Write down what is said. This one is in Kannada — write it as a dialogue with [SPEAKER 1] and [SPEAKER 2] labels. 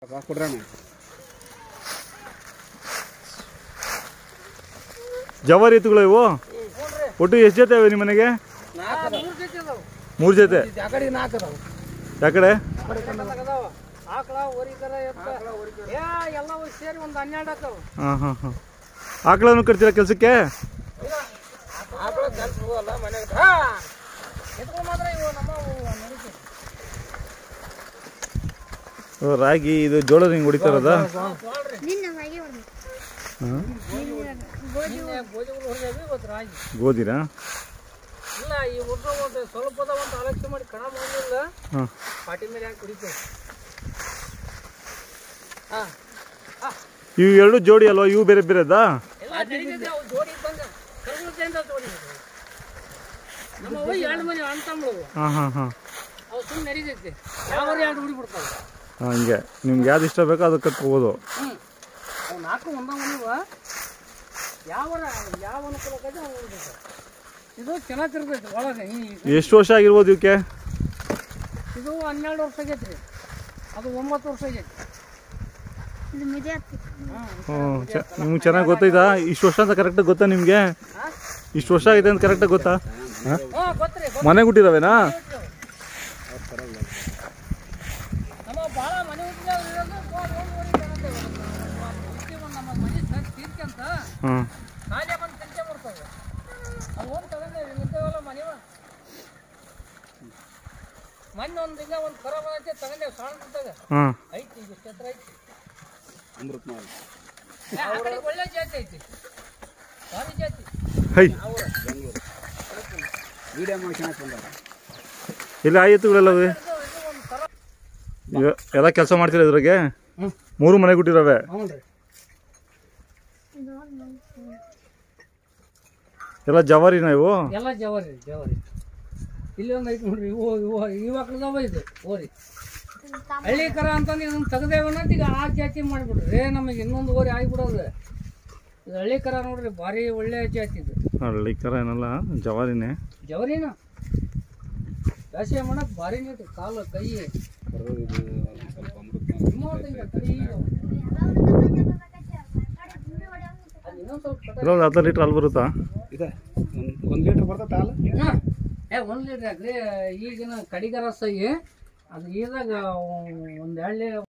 [SPEAKER 1] ಕೊಡ್ರಣ್ಣ
[SPEAKER 2] ಜವಾರಿ ಎತ್ತುಗಳು ಇವು ಒಟ್ಟು ಎಷ್ಟು ಜೊತೆ ಇವೆ ನಿಮ್ಮ ಮನೆಗೆ ಮೂರು ಜೊತೆ
[SPEAKER 1] ಆ ಕಡೆ ನಾಲ್ಕು ಅದಾವು
[SPEAKER 2] ಯಾಕಡೆ
[SPEAKER 3] ಆಕಳ ಹೋರಿಕರ ಎತ್ತ ಏ ಎಲ್ಲವೂ ಸೇರಿ ಒಂದು ಹನ್ನೆರಡು ಆಕವು
[SPEAKER 2] ಹಾಂ ಹಾಂ ಹಾಂ ಆಕಳನ್ನು ಕಟ್ತೀರಾ ಕೆಲಸಕ್ಕೆ
[SPEAKER 1] ಆಕಳ ಕೆಲ್ಸ ಹೋಗಲ್ಲ ಮನೆಗೆ
[SPEAKER 3] ಎತ್ಕೊಂಡು ಮಾತ್ರ ಇವು ನಮ್ಮ ನಡೀತಿ
[SPEAKER 2] ರಾಗಿ ಇದು ಜೋಳ ಹಿಂಗೆ ಹೊಡಿತಾ ಇರೋದಾ
[SPEAKER 4] ನಿನ್ನ ಮ್ಯಾಗೆ ಹೊಡ್ದು
[SPEAKER 2] ಹಾಂ
[SPEAKER 3] ನಿನ್ನೆ ಗೋಧಿಗಳು ಹೊರಗೆ ಇವತ್ತು ರಾಗಿ
[SPEAKER 2] ಗೋಧಿರಾ
[SPEAKER 3] ಇಲ್ಲ ಈ ಉರ್ದು ಒಂದು ಸ್ವಲ್ಪದ ಒಂದು ಆಲೋಚನೆ ಮಾಡಿ ಕಣ ಮಾಡಿಲ್ಲ
[SPEAKER 2] ಹಾಂ
[SPEAKER 3] ಪಾಟಿ ಮೇಲೆ ಹಾಕಿ ಕುಡಿತೇವೆ ಹಾಂ
[SPEAKER 2] ಇವು ಎರಡು ಜೋಡಿ ಅಲ್ವಾ ಇವು ಬೇರೆ ಬೇರೆದಾ
[SPEAKER 3] ಎಲ್ಲ ನಡೀತೈತೆ ಅವು ಜೋಡಿ ಇದ್ದಂಗ ಕರ್ಗುತ್ತೇಂದ ಜೋಡಿ ನಮ್ಮ ಅವ ಎರಡು ಮನೆ ಅಣ್ತಂಬ್ಳು
[SPEAKER 2] ಹಾಂ ಹಾಂ ಹಾಂ
[SPEAKER 3] ಅವು ಸುಮ್ಮನೆ ನಡೀತೈತೆ ಯಾವ ಎರಡು ಹುಡಿ ಬಿಡ್ತಾವೆ
[SPEAKER 2] ಹಾಂ ಹಂಗೆ ನಿಮ್ಗೆ ಯಾವ್ದು ಇಷ್ಟ ಬೇಕೋ ಅದು ಕಟ್ಕೋಬೋದು
[SPEAKER 3] ಹ್ಞೂ ಅವು ನಾಲ್ಕು ಒಂದ ಮನಿವ ಯಾವ ಯಾವ ಅನುಕೂಲಕ್ಕೈತೆ ಅವು ಉಳ್ದೈತೆ. ಇದು ಚೆನ್ನಾಗಿರ್ತೈತೆ ಒಳಗೆ ಈ
[SPEAKER 2] ಎಷ್ಟು ವರ್ಷ ಆಗಿರ್ಬೋದು ಇವಕ್ಕೆ
[SPEAKER 3] ಇದು ಹನ್ನೆರಡು ವರ್ಷ ಆಗೈತೆ ರೀ ಅದು ಒಂಬತ್ತು ವರ್ಷ ಆಗೈತೆ
[SPEAKER 4] ಇದು ಮಿದೆ ಹತ್ತಿ
[SPEAKER 2] ಹ್ಞೂ ಚ ನಿಮ್ಗೆ ಚೆನ್ನಾಗಿ ಗೊತ್ತೈತಾ ಇಷ್ಟು ವರ್ಷ ಅಂತ ಕರೆಕ್ಟಾಗಿ ಗೊತ್ತಾ ನಿಮಗೆ ಇಷ್ಟು ವರ್ಷ ಆಗಿದೆ ಅಂತ ಕರೆಕ್ಟಾಗಿ ಗೊತ್ತಾ ಹಾಂ
[SPEAKER 3] ಹಾಂ ಗೊತ್ತ್ರಿ
[SPEAKER 2] ಮನೆ ಹುಟ್ಟಿದಾವೇನಾ
[SPEAKER 3] ನಮ್ಮ ಭಾಳ ಮನೆ ಹುಟ್ಟಿದಾಗ ಇರೋದು ಫೋನ್ ನೋಡಿ ನೋಡಿ ತಗೊಂತೇವೆ. ಹುಟ್ಟಿ ಒಂದು ನಮ್ಮ ಮನೆ ಸರ್ ತೀರ್ಕೊಂತ
[SPEAKER 2] ಹಾಂ
[SPEAKER 3] ಕಾಲೇ ಬಂದು ಸಂಚೆ ಬರ್ತವೆ ಅದು ಹೋಗಿ ತಗೊಂಡೇವೆ ನಿಂತೇವಲ್ಲ ಮನೆವ ಮೊನ್ನೆ ಒಂದು ಈಗ ಒಂದು ಖರ ಬಂದೈತೆ ತಗೊಂಡೇವೆ ಸಣ್ಣದಾಗ
[SPEAKER 2] ಹಾಂ
[SPEAKER 3] ಐತಿ ಈಗ ಇಷ್ಟು ಹತ್ರ ಐತಿ
[SPEAKER 1] ಅಮೃತ್ ಮಾಲ್
[SPEAKER 3] ಏ, ಆ ಕಡೆ ಒಳ್ಳೆ ಜಾತಿ ಐತಿ ಭಾರಿ ಜಾತಿ
[SPEAKER 2] ಹೈ
[SPEAKER 1] ಬೆಂಗಳೂರು ವಿಡಿಯೋ ಮಾಡಿ ಚೆನ್ನಾಗಿ ಬಂದಾರ
[SPEAKER 2] ಇಲ್ಲಿ ಆ ಎತ್ತುಗಳೆಲ್ಲ ಅವೆ
[SPEAKER 3] ಇದು ಇದು ಒಂದು ಥರ
[SPEAKER 2] ಇವ- ಎಲ್ಲ ಕೆಲಸ ಮಾಡ್ತೀರಾ ಇದ್ರಾಗೆ
[SPEAKER 3] ಹ್ಞೂ
[SPEAKER 2] ಮೂರು ಮನೆ ಹುಟ್ಟಿರವೆ
[SPEAKER 3] ಹ್ಞೂ ರೀ
[SPEAKER 4] ಇದು ಒಂದು
[SPEAKER 2] ಎಲ್ಲ ಜವಾರಿನ ಇವು
[SPEAKER 3] ಎಲ್ಲ ಜವಾರಿ ಜವಾರಿ ಇಲ್ಲಿ ಒಂದು ಐತಿ ನೋಡ್ರಿ ಇವು ಇವು ಇವಾಗ್ಲದವ ಇದು ಓರಿ ಹಳ್ಳಿ ಕರ ಅಂತಂದು ಇದನ್ನ ತೆಗ್ದೇವ ಅನ್ನೋದು ಈಗ ಆ ಜಾತಿ ಮಾಡಿಬಿಡ್ರಿ ನಮಗೆ ಇನ್ನೊಂದು ಓರಿ ಆಗಿಬಿಡೋದು ಇದು ಹಳ್ಳಿ ಕರ ನೋಡ್ರಿ ಭಾರಿ ಒಳ್ಳೆ ಜಾತಿ ಇದು
[SPEAKER 2] ಹಳ್ಳಿ ಕರ ಏನಲ್ಲ ಜವಾರಿನೇ
[SPEAKER 3] ಜವರಿನ ಬೇಸಿಗೆ ಮಾಡಕ್ ಭಾರಿ ನೀತಿ ಕಾಲು ಕೈ
[SPEAKER 1] ಬರೋದು ಇದು ಸ್ವಲ್ಪ ಅಮೃತ್ ಮಾಲ್
[SPEAKER 3] ಇನ್ನೊಂದು ಹಿಂಗೆ ಕೈ ಅದು ಇನ್ನೊಂದು ಸ್ವಲ್ಪ ಕಟ
[SPEAKER 2] ಇಲ್ಲ ಒಂದು ಹತ್ತು ಲೀಟ್ರ್ ಹಾಲು ಬರುತ್ತಾ
[SPEAKER 1] ಇದೆ ಒಂದು ಒಂದು ಲೀಟ್ರ್ ಬರ್ತೈತೆ ಹಾಲು
[SPEAKER 3] ಹ್ಮ್. ಏ ಒಂದು ಲೀಟ್ರ್ ಹಾಕ್ರಿ ಈಗಿನ ಕಡಿಗರ ಸಹಿ ಅದು ಈದಾಗ ಒಂದು ಎರಡು